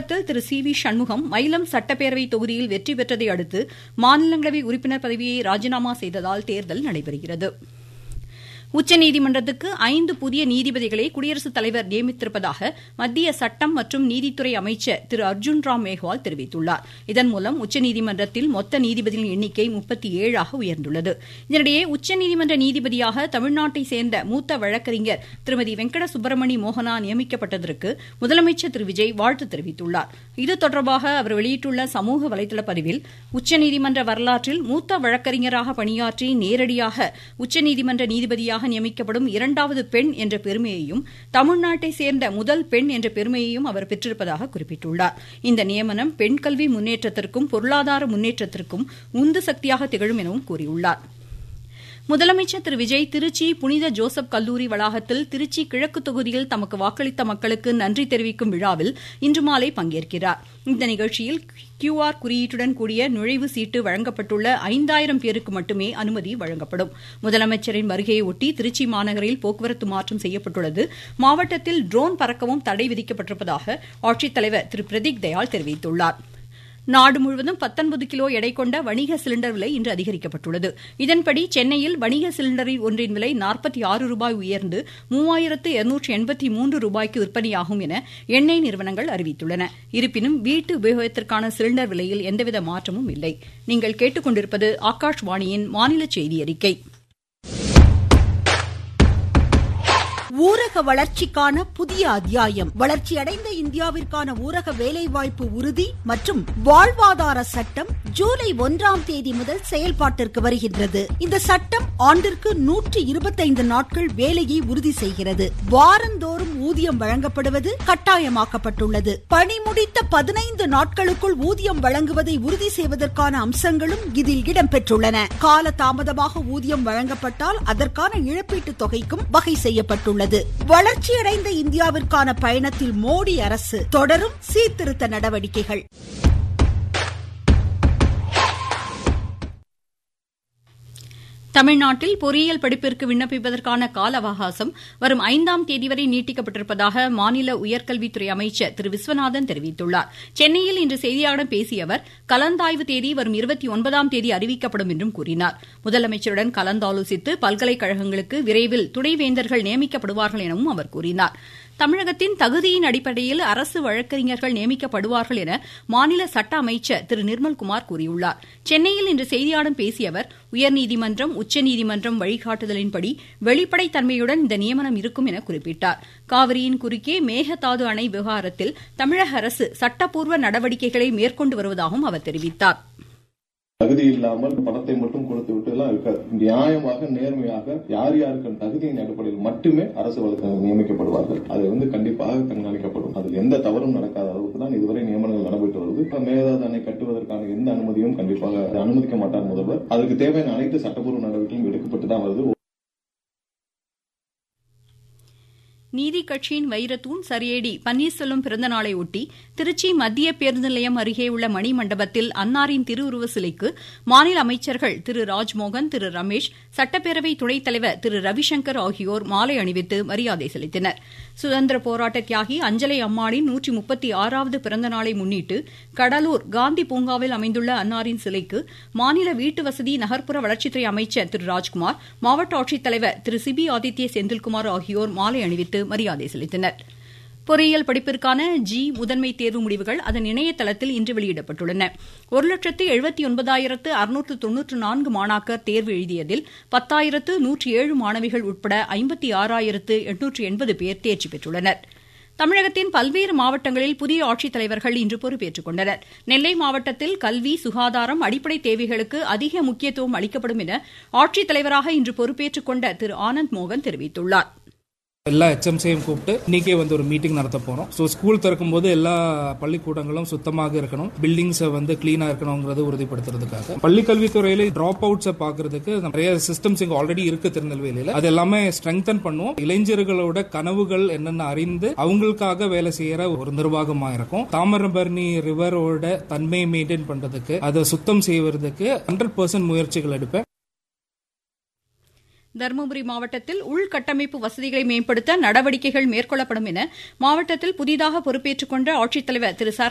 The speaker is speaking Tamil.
தமிழகத்தில் திரு சி வி சண்முகம் மயிலம் சட்டப்பேரவை தொகுதியில் வெற்றி பெற்றதை அடுத்து மாநிலங்களவை உறுப்பினர் பதவியை ராஜினாமா செய்ததால் தேர்தல் நடைபெறுகிறது உச்சநீதிமன்றத்துக்கு ஐந்து புதிய நீதிபதிகளை குடியரசுத் தலைவர் நியமித்திருப்பதாக மத்திய சட்டம் மற்றும் நீதித்துறை அமைச்சர் திரு அர்ஜுன் ராம் மேஹ்வால் தெரிவித்துள்ளார் இதன் மூலம் உச்சநீதிமன்றத்தில் மொத்த நீதிபதிகளின் எண்ணிக்கை முப்பத்தி ஏழாக உயர்ந்துள்ளது இதனிடையே உச்சநீதிமன்ற நீதிபதியாக தமிழ்நாட்டை சேர்ந்த மூத்த வழக்கறிஞர் திருமதி வெங்கட சுப்பிரமணி மோகனா நியமிக்கப்பட்டதற்கு முதலமைச்சர் திரு விஜய் வாழ்த்து தெரிவித்துள்ளார் இது தொடர்பாக அவர் வெளியிட்டுள்ள சமூக வலைதள பதிவில் உச்சநீதிமன்ற வரலாற்றில் மூத்த வழக்கறிஞராக பணியாற்றி நேரடியாக உச்சநீதிமன்ற நீதிபதியாக நியமிக்கப்படும் இரண்டாவது பெண் என்ற பெருமையையும் தமிழ்நாட்டை சேர்ந்த முதல் பெண் என்ற பெருமையையும் அவர் பெற்றிருப்பதாக குறிப்பிட்டுள்ளார் இந்த நியமனம் பெண் கல்வி முன்னேற்றத்திற்கும் பொருளாதார முன்னேற்றத்திற்கும் உந்து சக்தியாக திகழும் எனவும் கூறியுள்ளார் முதலமைச்சர் திரு விஜய் திருச்சி புனித ஜோசப் கல்லூரி வளாகத்தில் திருச்சி கிழக்கு தொகுதியில் தமக்கு வாக்களித்த மக்களுக்கு நன்றி தெரிவிக்கும் விழாவில் இன்று மாலை பங்கேற்கிறார் இந்த நிகழ்ச்சியில் கியூ ஆர் குறியீட்டுடன் கூடிய நுழைவு சீட்டு வழங்கப்பட்டுள்ள ஐந்தாயிரம் பேருக்கு மட்டுமே அனுமதி வழங்கப்படும் முதலமைச்சரின் வருகையை ஒட்டி திருச்சி மாநகரில் போக்குவரத்து மாற்றம் செய்யப்பட்டுள்ளது மாவட்டத்தில் ட்ரோன் பறக்கவும் தடை விதிக்கப்பட்டிருப்பதாக ஆட்சித்தலைவர் திரு பிரதீக் தயாள் தெரிவித்துள்ளாா் நாடு முழுவதும் பத்தொன்பது கிலோ எடை கொண்ட வணிக சிலிண்டர் விலை இன்று அதிகரிக்கப்பட்டுள்ளது இதன்படி சென்னையில் வணிக சிலிண்டரில் ஒன்றின் விலை நாற்பத்தி ஆறு ரூபாய் உயர்ந்து மூவாயிரத்து இருநூற்று எண்பத்தி மூன்று ரூபாய்க்கு விற்பனையாகும் என எண்ணெய் நிறுவனங்கள் அறிவித்துள்ளன இருப்பினும் வீட்டு உபயோகத்திற்கான சிலிண்டர் விலையில் எந்தவித மாற்றமும் இல்லை நீங்கள் கேட்டுக்கொண்டிருப்பது ஆகாஷ்வாணியின் மாநில செய்தி அறிக்கை ஊரக வளர்ச்சிக்கான புதிய அத்தியாயம் வளர்ச்சியடைந்த இந்தியாவிற்கான ஊரக வேலைவாய்ப்பு உறுதி மற்றும் வாழ்வாதார சட்டம் ஜூலை ஒன்றாம் தேதி முதல் செயல்பாட்டிற்கு வருகின்றது இந்த சட்டம் ஆண்டிற்கு நூற்றி இருபத்தைந்து நாட்கள் வேலையை உறுதி செய்கிறது வாரந்தோறும் ஊதியம் வழங்கப்படுவது கட்டாயமாக்கப்பட்டுள்ளது பணி முடித்த பதினைந்து நாட்களுக்குள் ஊதியம் வழங்குவதை உறுதி செய்வதற்கான அம்சங்களும் இதில் இடம்பெற்றுள்ளன கால தாமதமாக ஊதியம் வழங்கப்பட்டால் அதற்கான இழப்பீட்டுத் தொகைக்கும் வகை செய்யப்பட்டுள்ளது உள்ளது வளர்ச்சியடைந்த இந்தியாவிற்கான பயணத்தில் மோடி அரசு தொடரும் சீர்திருத்த நடவடிக்கைகள் தமிழ்நாட்டில் பொறியியல் படிப்பிற்கு விண்ணப்பிப்பதற்கான கால அவகாசம் வரும் ஐந்தாம் தேதி வரை நீட்டிக்கப்பட்டிருப்பதாக மாநில உயர்கல்வித்துறை அமைச்சர் திரு விஸ்வநாதன் தெரிவித்துள்ளார் சென்னையில் இன்று செய்தியாளர்களிடம் பேசிய அவர் கலந்தாய்வு தேதி வரும் இருபத்தி ஒன்பதாம் தேதி அறிவிக்கப்படும் என்றும் கூறினார் முதலமைச்சருடன் கலந்தாலோசித்து பல்கலைக்கழகங்களுக்கு விரைவில் துணைவேந்தர்கள் நியமிக்கப்படுவார்கள் எனவும் அவர் கூறினார் தமிழகத்தின் தகுதியின் அடிப்படையில் அரசு வழக்கறிஞர்கள் நியமிக்கப்படுவார்கள் என மாநில சட்ட அமைச்சர் திரு நிர்மல்குமார் கூறியுள்ளார் சென்னையில் இன்று செய்தியாளர்களிடம் பேசிய அவர் உயர்நீதிமன்றம் உச்சநீதிமன்றம் வழிகாட்டுதலின்படி வெளிப்படைத்தன்மையுடன் இந்த நியமனம் இருக்கும் என குறிப்பிட்டார் காவிரியின் குறுக்கே மேகதாது அணை விவகாரத்தில் தமிழக அரசு சட்டப்பூர்வ நடவடிக்கைகளை மேற்கொண்டு வருவதாகவும் அவர் தெரிவித்தார் தகுதி இல்லாமல் பணத்தை மட்டும் கொடுத்து விட்டு எல்லாம் இருக்காது நியாயமாக நேர்மையாக யார் யாருக்கு தகுதியின் அடிப்படையில் மட்டுமே அரசு வழக்கறிஞர் நியமிக்கப்படுவார்கள் அது வந்து கண்டிப்பாக கண்காணிக்கப்படும் அதில் எந்த தவறும் நடக்காத அளவுக்கு தான் இதுவரை நியமனங்கள் நடைபெற்று வருது மேகதாது அணை கட்டுவதற்கான எந்த அனுமதியும் கண்டிப்பாக அனுமதிக்க மாட்டார் முதல்வர் அதற்கு தேவையான அனைத்து சட்டப்பூர்வ நடவடிக்கையும் எடுக்கப்பட்டு தான் வருது நீதி கட்சியின் வைரத்தூண் சரியேடி பன்னீர்செல்வம் பிறந்த நாளை ஒட்டி திருச்சி மத்திய பேருந்து நிலையம் அருகே உள்ள மணிமண்டபத்தில் அன்னாரின் திருவுருவ சிலைக்கு மாநில அமைச்சர்கள் திரு ராஜ்மோகன் திரு ரமேஷ் சட்டப்பேரவை துணைத் தலைவர் திரு ரவிசங்கர் ஆகியோர் மாலை அணிவித்து மரியாதை செலுத்தினர் சுதந்திர போராட்ட தியாகி அஞ்சலை அம்மாளின் நூற்றி முப்பத்தி ஆறாவது பிறந்த நாளை முன்னிட்டு கடலூர் காந்தி பூங்காவில் அமைந்துள்ள அன்னாரின் சிலைக்கு மாநில வீட்டு வசதி நகர்ப்புற வளர்ச்சித்துறை அமைச்சர் திரு ராஜ்குமார் மாவட்ட ஆட்சித்தலைவர் திரு சிபி ஆதித்ய செந்தில்குமார் ஆகியோர் மாலை அணிவித்து மரியாதை செலுத்தினர் பொறியியல் படிப்பிற்கான ஜி முதன்மை தேர்வு முடிவுகள் அதன் இணையதளத்தில் இன்று வெளியிடப்பட்டுள்ளன ஒரு லட்சத்து எழுபத்தி ஒன்பதாயிரத்து அறுநூற்று தொன்னூற்று நான்கு மாணாக்கர் தேர்வு எழுதியதில் பத்தாயிரத்து நூற்றி ஏழு மாணவிகள் உட்பட ஐம்பத்தி ஆறாயிரத்து எண்ணூற்று எண்பது பேர் தேர்ச்சி பெற்றுள்ளனா் தமிழகத்தின் பல்வேறு மாவட்டங்களில் புதிய ஆட்சித்தலைவர்கள் இன்று பொறுப்பேற்றுக் கொண்டனர் நெல்லை மாவட்டத்தில் கல்வி சுகாதாரம் அடிப்படை தேவைகளுக்கு அதிக முக்கியத்துவம் அளிக்கப்படும் என ஆட்சித்தலைவராக இன்று பொறுப்பேற்றுக் கொண்ட திரு ஆனந்த் மோகன் தெரிவித்துள்ளார் எல்லா ஹெச்எம்சியும் கூப்பிட்டு இன்னைக்கே வந்து ஒரு மீட்டிங் நடத்த போறோம் ஸோ ஸ்கூல் திறக்கும் போது எல்லா பள்ளிக்கூடங்களும் சுத்தமாக இருக்கணும் பில்டிங்ஸை வந்து கிளீனா இருக்கணுங்கிறது உறுதிப்படுத்துறதுக்காக பள்ளி கல்வித்துறையில டிராப் அவுட்ஸை பாக்குறதுக்கு நிறைய சிஸ்டம்ஸ் இங்க ஆல்ரெடி இருக்கு திருநெல்வேலியில அது எல்லாமே ஸ்ட்ரெங்தன் பண்ணுவோம் இளைஞர்களோட கனவுகள் என்னென்ன அறிந்து அவங்களுக்காக வேலை செய்யற ஒரு நிர்வாகமா இருக்கும் தாமிரபரணி ரிவரோட தன்மையை மெயின்டைன் பண்றதுக்கு அதை சுத்தம் செய்வதற்கு ஹண்ட்ரட் பர்சன்ட் முயற்சிகள் எடுப்பேன் தருமபுரி மாவட்டத்தில் உள்கட்டமைப்பு வசதிகளை மேம்படுத்த நடவடிக்கைகள் மேற்கொள்ளப்படும் என மாவட்டத்தில் புதிதாக பொறுப்பேற்றுக் கொண்ட ஆட்சித்தலைவர் திரு சர